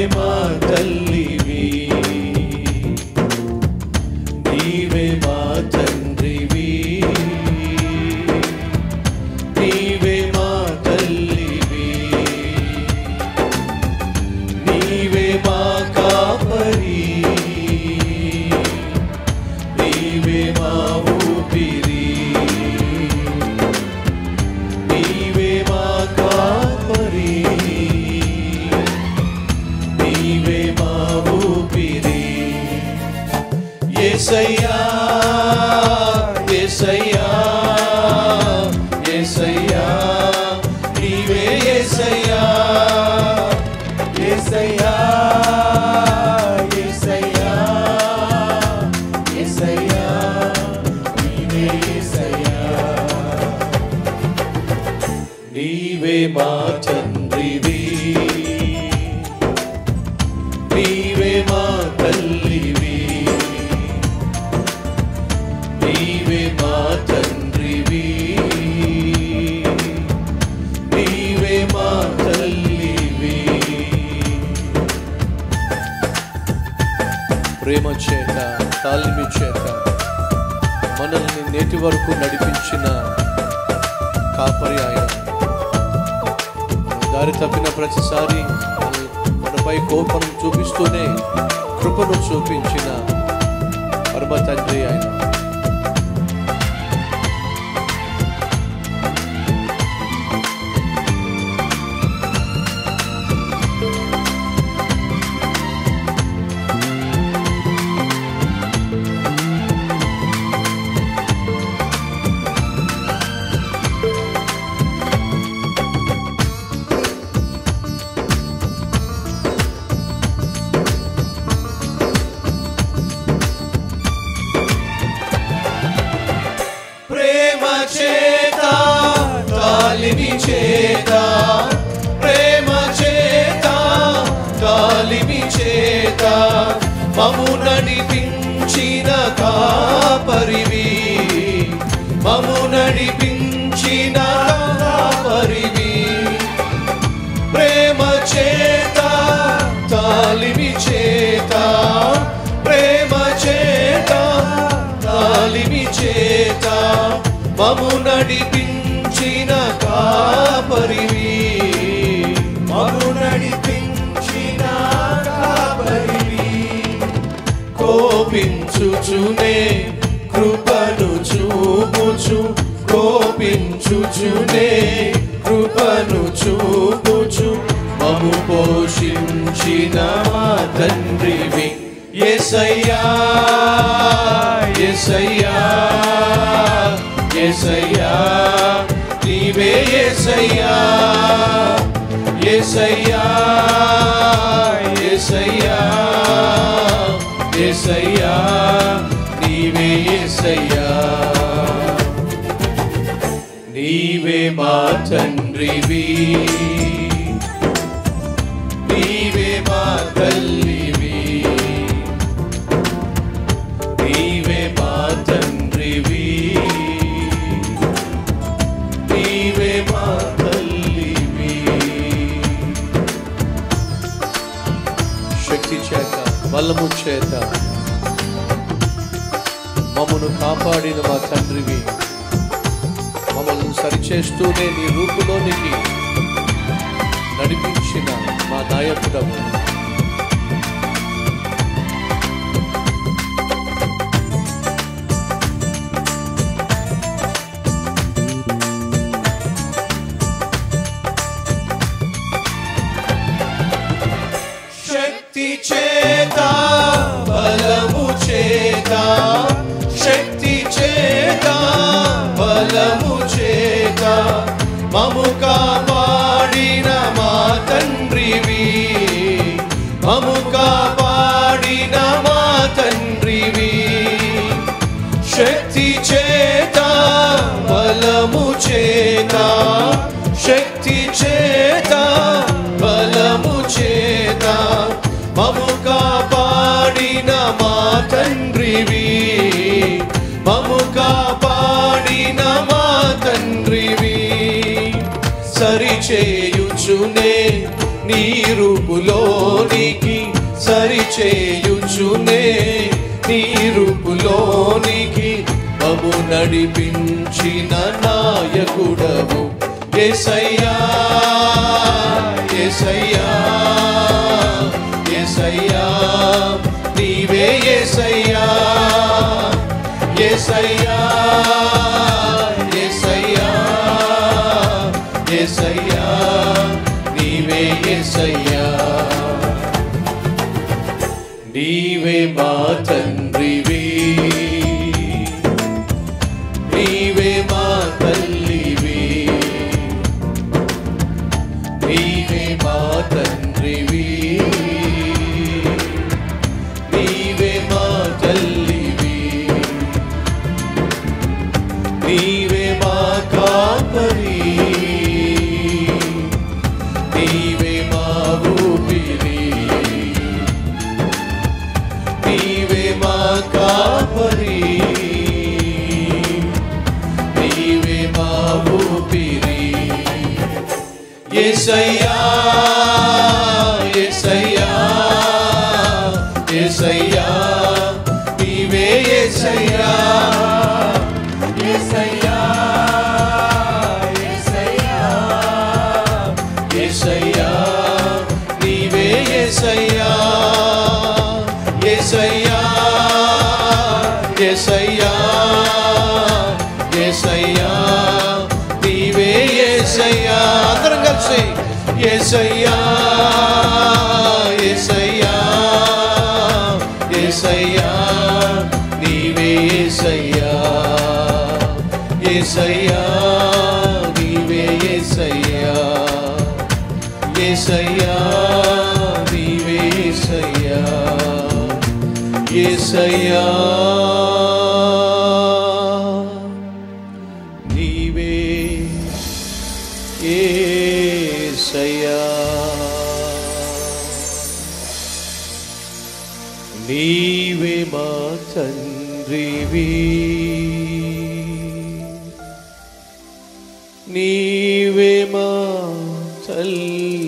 మా తల్లివి నీవే మా తండ్రివి నీవే మా తల్లివి నీవే మా కాపరి నీవే మా ఊపిరి నీవే మా కాపరి నీవే మా ఊపిరి యేసయ్యా యేసయ్యా యేసయ్యా నీవే యేసయ్యా యేసయ్యా యేసయ్యా యేసయ్యా నీవే యేసయ్యా నీవే మా తండ్రివి నీవే మా తల్లివి నీవే మా తండ్రివి నీవే మా తల్లివి ప్రేమ చేత తాలిమి చేత మనల్ని నేటి వరకు నడిపించిన కాపరి ఆయన దారి తప్పిన ప్రతిసారి మనపై కోపం చూపిస్తూనే కృపను చూపించిన పరమ తండ్రి ఆయన ప్రేమ చేత తాలిమి చేత ప్రేమ చేత తాలిమి చేత మము నడిపించిన కాపరివి మము నడిపించిన కాపరివి ప్రేమ చేత తాలిమి చేత ప్రేమ చేత తాలిమి చేత మము నడిపించిన కాపరివి మము నడిపించిన కాపరివి కోపించుచునే కృపను చూపుచు కోపించుచునే కృపను చూపుచు మము పోషించిన మా తండ్రివి ఎసయ్యా ఎసయ్యా ఎసయ్యా నీవే ఎసయ్యా ఎసయ్యా ఎసయ్యా ఎసయ్యా నీవే ఎసయ్యా నీవే మా తండ్రివి నీవే మా తల్లివి నీవే మా తండ్రివి నీవే మా తల్లివి శక్తి చేత బలము చేత మమ్మను కాపాడిన మా తండ్రివి మమ్మల్ని సరిచేస్తూనే నీ రూపులోనికి నడిపించిన మా నాయకుడము శక్తి చేత బలము చేత శక్తి చేత బలము చేత మము కాపాడిన మా తండ్రివి మము కాపాడిన మా తండ్రివి శక్తి చేత బలము చేత శక్తి చేత బలము చేత మము కాపాడిన మా తండ్రివి మము కాపాడిన మా తండ్రివి సరిచేయుచునే నీ రూపులోనికి సరిచేయుచునే నీ రూపులోనికి మము నడిపించిన నాయకుడవు ఎసయ్యా ఎసయ్యా ఎసయ్యా నీవే ఎసయ్యా ఎసయ్యా ఎసయ్యా ఎసయ్యా నీవే ఎసయ్యా నీవే మా తండ్రివి నీవే మా తల్లివి నీవే మా తండ్రివి నీవే మా తల్లివి నీవే మా కాపరి నీవే మా ఊపిరి నీవే మా కాపరి నీవే మా ఊపిరి ఎసయ్యా ఎసయ్యా ఎసయ్యా నీవే ఎసయ్యా ఎసయ్యా ఎసయ్యా ఎసయ్యా నీవే ఎసయ్యా ఎసయ్యా ఎసయ్యా ఎసయ్యా నీవే ఎసయ్యా అందరం కలిసి ఎసయ్యా ఎసయ్యా ఎసయ్యా నీవే ఎసయ్యా ఎసయ్యా నీవే ఎసయ్యా ఎసయ్యా నీవే ఎసయ్యా ఎసయ్యా నీవే ఏసయ్యా నీవే మా తండ్రివి నీవే మా తల్లి